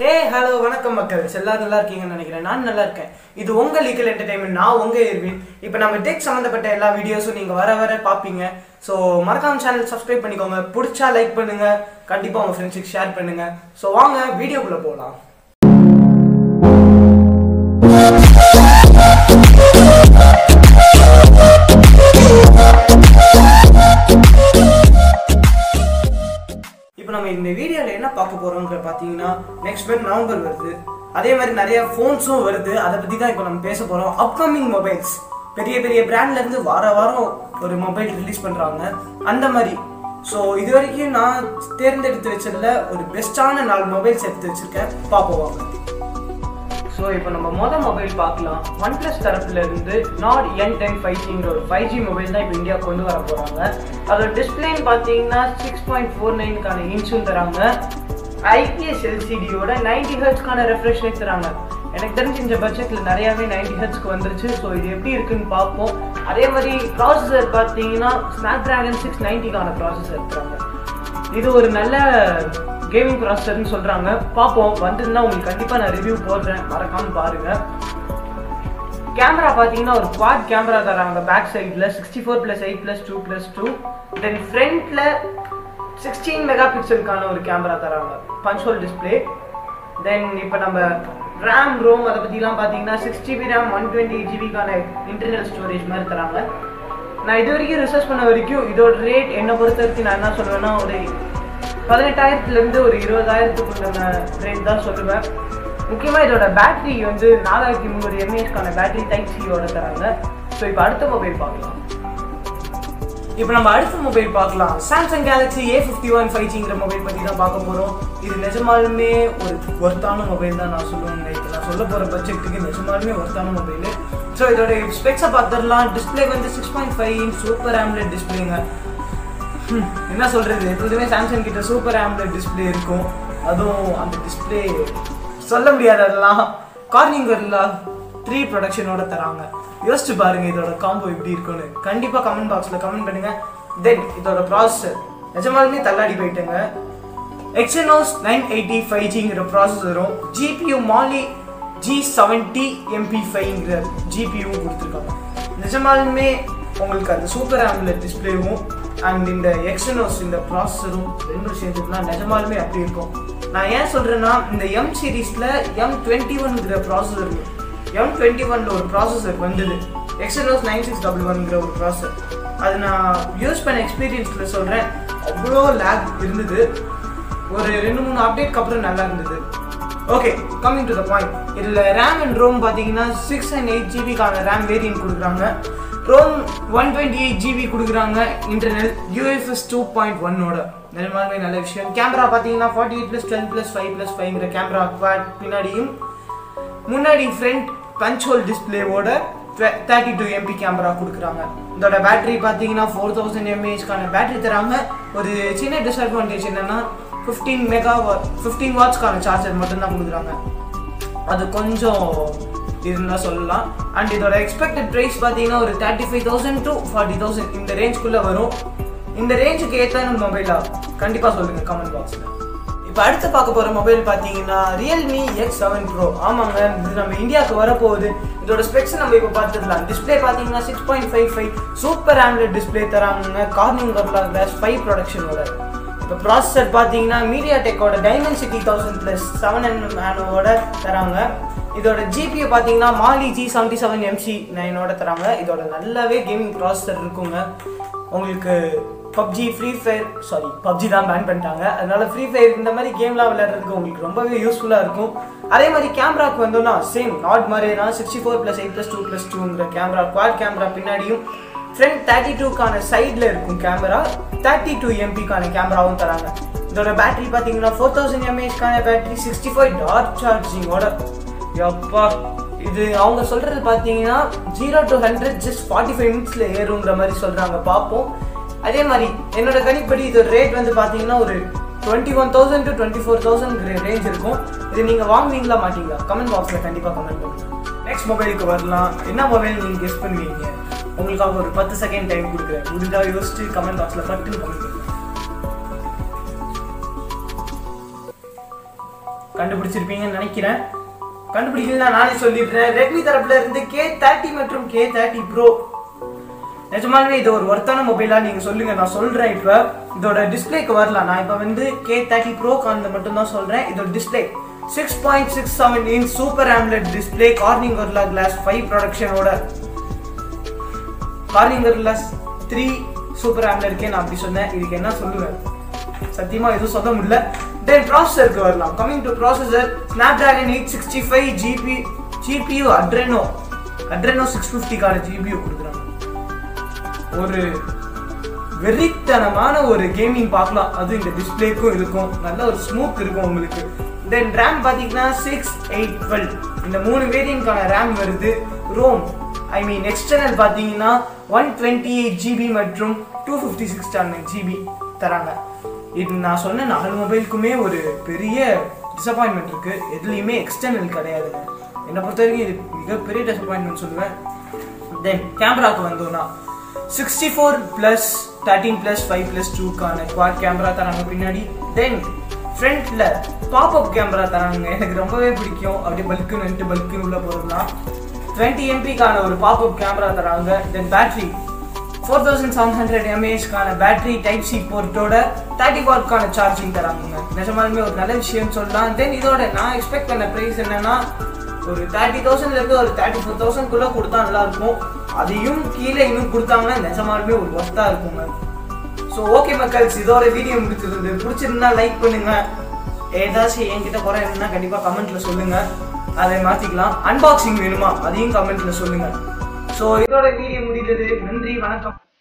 hey hello வணக்கம் மக்கள் எல்லாரும் நல்லா இருக்கீங்கன்னு நினைக்கிறேன் நான் நல்லா இருக்கேன் இது உங்க லீகல் என்டர்டைன்மெண்ட் நான் உங்க எர்வின் இப்போ நம்ம டெக் சம்மந்தப்பட்ட எல்லா வீடியோஸும் நீங்க வர வர பார்ப்பீங்க ஸோ மறக்காம சேனல் சப்ஸ்கிரைப் பண்ணிக்கோங்க பிடிச்சா லைக் பண்ணுங்க கண்டிப்பா உங்க ஃப்ரெண்ட்ஸுக்கு ஷேர் பண்ணுங்க ஸோ வாங்க வீடியோக்குள்ள போகலாம் இப்போ நம்ம இந்த வீடியோவில் என்ன பார்க்க போறோங்கிற பார்த்தீங்கன்னா நெக்ஸ்ட் மந்த் நவம்பர் வருது அதே மாதிரி நிறைய ஃபோன்ஸும் வருது அதை பற்றி தான் இப்போ நம்ம பேச போகிறோம் அப்கமிங் மொபைல்ஸ் பெரிய பெரிய பிராண்ட்ல இருந்து வார வாரம் ஒரு மொபைல் ரிலீஸ் பண்ணுறாங்க அந்த மாதிரி ஸோ இது வரைக்கும் நான் தேர்ந்தெடுத்து வச்சதுல ஒரு பெஸ்ட்டான நாலு மொபைல்ஸ் எடுத்து வச்சிருக்கேன் பார்ப்போம் வாங்க ஸோ இப்போ நம்ம மொதல் மொபைல் பார்க்கலாம் ஒன் ப்ளஸ் தரப்புல இருந்து நாட் என் டென் ஃபைவ் ஜிங்கிற ஒரு ஃபைவ் ஜி மொபைல் தான் இப்போ இந்தியா கொண்டு வர போகிறாங்க அதோட டிஸ்பிளேன்னு பார்த்தீங்கன்னா சிக்ஸ் பாயிண்ட் ஃபோர் நைனுக்கான இன்ச்சும் தராங்க ஐபிஎஸ் எல்சிடியோட நைன்டி ஹெர்ட்ஸ்க்கான ரெஃப்ரெஷ் ரேட் தராங்க எனக்கு தெரிஞ்சு இந்த பட்ஜெட்டில் நிறையாவே நைன்டி ஹெர்ட்ஸ்க்கு வந்துருச்சு ஸோ இது எப்படி இருக்குன்னு பார்ப்போம் அதே மாதிரி ப்ராசஸர் பார்த்தீங்கன்னா ஸ்னாப் ட்ராகன் சிக்ஸ் நைன்ட்டிக்கான ப்ராசஸர் தராங்க இது ஒரு நல்ல கேமிங் ப்ராசஸர்னு சொல்றாங்க பார்ப்போம் வந்ததுன்னா உங்களுக்கு கண்டிப்பா நான் ரிவ்யூ போடுறேன் மறக்காம பாருங்க கேமரா பார்த்தீங்கன்னா ஒரு குவாட் கேமரா தராங்க பேக் சைடில் sixty four plus eight plus two plus two then ஃப்ரண்ட்டில் சிக்ஸ்டீன் மெகா பிக்சலுக்கான ஒரு கேமரா தராங்க பஞ்ச் ஹோல் டிஸ்பிளே தென் இப்போ நம்ம ரேம் ரோம் அதை பற்றிலாம் பார்த்தீங்கன்னா six GB RAM one twenty ஜிபிக்கான இன்டர்னல் ஸ்டோரேஜ் மாதிரி தராங்க நான் இது வரைக்கும் ரிசர்ச் பண்ண வரைக்கும் இதோட ரேட் என்னை பொறுத்த வரைக்கும் நான் என்ன சொல்லுவேன்னா ஒரு பதினெட்டாயிரத்துலேருந்து ஒரு இருபதாயிரத்துக்குள்ள ரேட் தான் சொல்லுவேன் முக்கியமாக இதோட பேட்டரி வந்து நாலாயிரத்தி முந்நூறு எம்ஏஹெச்க்கான பேட்டரி டைப் சியோட தராங்க ஸோ இப்போ அடுத்த மொபைல் பார்க்கலாம் இப்போ நம்ம அடுத்த மொபைல் பார்க்கலாம் Samsung Galaxy A fifty one five ஜிங்கிற மொபைல் பற்றி தான் பார்க்க போகிறோம் இது நிஜமாலுமே ஒரு ஒர்த்தான மொபைல் தான் நான் சொல்லுவேன் இப்போ நான் சொல்ல போகிற பட்ஜெட்டுக்கு நிஜமாலுமே ஒர்த்தான மொபைல் ஸோ இதோட ஸ்பெக்ஸை பார்த்துடலாம் டிஸ்பிளே வந்து six point five inch super AMOLED டிஸ்பிளேங்க ஹம், என்ன சொல்கிறது எப்போதுமே சாம்சங் கிட்ட சூப்பர் ஆம்லெட் டிஸ்பிளே இருக்கும் அதுவும் அந்த டிஸ்பிளே சொல்ல முடியாது அதெல்லாம் கார்னிங் வரலா த்ரீ ப்ரொடக்ஷனோட தராங்க யோசிச்சு பாருங்க இதோட காம்போ எப்படி இருக்கும்னு கண்டிப்பா கமெண்ட் பாக்ஸ்ல கமெண்ட் பண்ணுங்க தென் இதோட ப்ராசஸர் நிஜமாலுமே தள்ளாடி போயிட்டேங்க எக்ஸனோஸ் நைன் எயிட்டி ஃபைவ் ஜிங்கிற ப்ராசஸரும் GPU Mali G seventy MP ஃபைவ்ங்கிற ஜிபியும் கொடுத்துருக்காங்க நிஜமாலுமே உங்களுக்கு அந்த சூப்பர் ஆம்லெட் டிஸ்பிளேவும் அண்ட் இந்த எக்ஸனோஸ் இந்த ப்ராசஸரும் ரெண்டும் சேர்ந்துட்டுனா நிஜமாலுமே அப்படி இருக்கும் நான் ஏன் சொல்றேன்னா இந்த எம் சீரீஸ்ல எம் டுவெண்ட்டி ஒன்ங்கிற ப்ராசஸர் எம் டுவெண்ட்டி ஒன்ல ஒரு ப்ராசஸர் வந்தது எக்ஸனோஸ் நைன் சிக்ஸ் டபுள் ஒன்ங்கிற ஒரு ப்ராசஸர் அது நான் யூஸ் பண்ண எக்ஸ்பீரியன்ஸ்ல சொல்றேன் அவ்வளோ லேக் இருந்தது ஒரு ரெண்டு மூணு அப்டேட்க்கு அப்புறம் நல்லா இருந்தது okay coming to the point இதில் ரேம் அண்ட் ரோம் பார்த்தீங்கன்னா சிக்ஸ் அண்ட் எயிட் ஜிபிக்கான ரேம் வேரியன்ட் கொடுக்குறாங்க ROM one twenty eight GB கொடுக்குறாங்க இன்டர்னல் யூஎஃப்எஸ் டூ பாயிண்ட் ஒன்னோட நிஜமாலுமே நல்ல விஷயம் கேமரா பார்த்தீங்கன்னா forty eight plus twelve plus five plus ஃபைவ்ங்கிற கேமரா பின்னாடியும் முன்னாடி ஃப்ரண்ட் பஞ்ச் ஹோல் டிஸ்பிளேவோட தேர்ட்டி டூ எம்பி கேமரா கொடுக்குறாங்க இதோட பேட்டரி பார்த்தீங்கன்னா ஃபோர் தௌசண்ட் எம்ஏஹெச்க்கான பேட்டரி தராங்க ஒரு சின்ன டிஸ்அட்வான்டேஜ் என்னன்னா ஃபிஃப்டீன் மெகா ஃபிஃப்டீன் வாட்ஸ்க்கான சார்ஜர் மட்டும்தான் கொடுக்குறாங்க அது கொஞ்சம் இருந்தால் சொல்லலாம் அண்ட் இதோட எக்ஸ்பெக்டட் ப்ரைஸ் பார்த்தீங்கன்னா ஒரு thirty five thousand to forty thousand இந்த ரேஞ்சுக்குள்ளே வரும் இந்த ரேஞ்சுக்கு ஏற்றான மொபைலா கண்டிப்பாக சொல்லுங்கள் கமெண்ட் பாக்ஸில் இப்போ அடுத்து பார்க்க போகிற மொபைல் பார்த்தீங்கன்னா ரியல்மி எக்ஸ் செவன் ப்ரோ ஆமாங்க இது நம்ம இந்தியாவுக்கு வரப்போகுது இதோட ஸ்பெக்ஸ் நம்ம இப்போ பார்த்துக்கலாம் டிஸ்பிளே பார்த்தீங்கன்னா six point five five super android display தராங்க கார்னிங் கர்லா கிளாஸ் ஃபைவ் ப்ரொடக்ஷனோட இப்போ ப்ராசஸர் பார்த்தீங்கன்னா மீடியா டெக்கோட Dimensity thousand plus seven N மேனோட தராங்க இதோட ஜிபியை பார்த்தீங்கன்னா Mali G seventy seven MC நைனோட தராங்க இதோட நல்லாவே கேமிங் ப்ராசஸர் இருக்குங்க உங்களுக்கு PUBG free fire sorry PUBG தான் பேன் பண்ணிட்டாங்க அதனால ஃப்ரீ ஃபயர் இந்த மாதிரி கேம்லாம் விளையாடுறதுக்கு உங்களுக்கு ரொம்பவே யூஸ்ஃபுல்லாக இருக்கும் அதே மாதிரி கேமராக்கு வந்தோம்னா சேம் நாட் மாதிரி தான் sixty four plus eight plus two plus டூங்கிற கேமரா குவாட் கேமரா பின்னாடியும் ஃப்ரண்ட் தேர்ட்டி டூக்கான சைடில் இருக்கும் கேமரா தேர்ட்டி டூ எம்பிக்கான கேமராவும் தராங்க இதோட பேட்டரி பார்த்தீங்கன்னா ஃபோர் தௌசண்ட் எம்ஏஹெச்க்கான பேட்டரி சிக்ஸ்டி ஃபைவ் டாட் சார்ஜிங்கோட எப்பா இது அவங்க சொல்றது பார்த்தீங்கன்னா zero to hundred just forty five மினிட்ஸில் ஏறுங்கிற மாதிரி சொல்கிறாங்க பார்ப்போம் அதே மாதிரி என்னோட கணிப்படி இது ரேட் வந்து பார்த்தீங்கன்னா ஒரு twenty one thousand to twenty four thousand range இருக்கும் இது நீங்கள் வாங்குவீங்களா மாட்டீங்களா கமெண்ட் பாக்ஸில் கண்டிப்பாக கமெண்ட் பண்ணுங்க நெக்ஸ்ட் மொபைலுக்கு வரலாம் என்ன மொபைல் நீங்கள் கெஸ் பண்ணுவீங்க உங்களுக்காக ஒரு பத்து செகண்ட் டைம் கொடுக்குறேன் முடிஞ்சா யோசிச்சு கமெண்ட் பாக்ஸில் பட்டுன்னு கமெண்ட் பண்ணுங்க கண்டுபிடிச்சிருப்பீங்கன்னு நினைக்கிறேன் கண்டுபிடிக்கலன்னா நானே சொல்லிடுறேன் ரெட்மி தரப்புல இருந்து கே தேர்ட்டி மற்றும் கே தேர்ட்டி ப்ரோ நிஜமாலுமே இது ஒரு ஒர்த்தான மொபைலா நீங்க சொல்லுங்க நான் சொல்றேன் இப்ப இதோட டிஸ்பிளேக்கு வரலாம் நான் இப்ப வந்து கே தேர்ட்டி ப்ரோ கார்ந்த மட்டும் தான் சொல்றேன் இதோட display six point six seven inch super AMOLED display Corning Gorilla glass five ப்ரொடக்ஷனோட கார்னிங் கிளாஸ் த்ரீ சூப்பர் ஆம்லெட்கே நான் அப்படி சொன்னேன் இதுக்கு என்ன சொல்லுவேன் சத்தியமா எதுவும் சொல்ல முடியல தென் ப்ராசஸருக்கு வரலாம் coming to processor Snapdragon eight sixty five GB GPU Adreno Adreno six ஃபிஃப்டிக்கான ஜிபியூ கொடுக்குறாங்க ஒரு வெறித்தனமான ஒரு கேமிங் பார்க்கலாம் அது இந்த டிஸ்பிளேக்கும் இருக்கும் நல்ல ஒரு ஸ்மூத் இருக்கும் உங்களுக்கு தென் ரேம் பார்த்தீங்கன்னா சிக்ஸ் எயிட் டுவெல் இந்த மூணு வேரியன்ட்கான ரேம் வருது ரோம் ஐ மீன் எக்ஸ்டர்னல் பார்த்தீங்கன்னா ஒன் டுவெண்ட்டி எயிட் ஜிபி மற்றும் டூ ஃபிஃப்டி சிக்ஸ் ஜிபி தராங்க இது நான் சொன்ன நாலு மொபைலுக்குமே ஒரு பெரிய டிசப்பாயின்மெண்ட் இருக்கு எதுலேயுமே எக்ஸ்டர்னல் கிடையாதுங்க என்னை பொறுத்த வரைக்கும் இது மிகப்பெரிய டிசப்பாயின்மெண்ட் சொல்லுவேன் தென் கேமராக்கு வந்தோம்னா sixty four plus thirteen plus five plus டூக்கான குவாட் கேமரா தராங்க பின்னாடி தென் ஃப்ரண்ட்ல பாப்அப் கேமரா தராங்க எனக்கு ரொம்பவே பிடிக்கும் அப்படியே பல்க்குன்னு வந்துட்டு பல்க்குன்னு உள்ள போகிறதுலாம் டுவெண்ட்டி எம்பிக்கான ஒரு பாப்அப் கேமரா தராங்க then battery four thousand seven hundred எம்ஏஹெச்க்கான பேட்டரி டைப் சி போர்ட்டோட தேர்ட்டி வாட்க்கான சார்ஜிங் தராங்க நிஜமாலுமே ஒரு நல்ல விஷயம் சொல்லலாம் தென் இதோட நான் எக்ஸ்பெக்ட் பண்ண ப்ரைஸ் என்னன்னா ஒரு தேர்ட்டி தௌசண்ட்ல இருந்து ஒரு தேர்ட்டி ஃபோர் தௌசண்ட் குள்ள கொடுத்தா நல்லா இருக்கும் அதையும் கீழே இன்னும் கொடுத்தாங்கன்னா நிஜமாலுமே ஒரு ஒர்த்தா இருக்குங்க ஸோ ஓகே மக்கள்ஸ் இதோட வீடியோ முடிச்சிருந்து பிடிச்சிருந்தா லைக் பண்ணுங்க ஏதாச்சும் என்கிட்ட குறை இருந்தா கண்டிப்பா கமெண்ட்ல சொல்லுங்க அதை மாத்திக்கலாம் அன்பாக்சிங் வேணுமா அதையும் கமெண்ட்ல சொல்லுங்க ஸோ இதோட வீடியோ முடிந்தது நன்றி வணக்கம்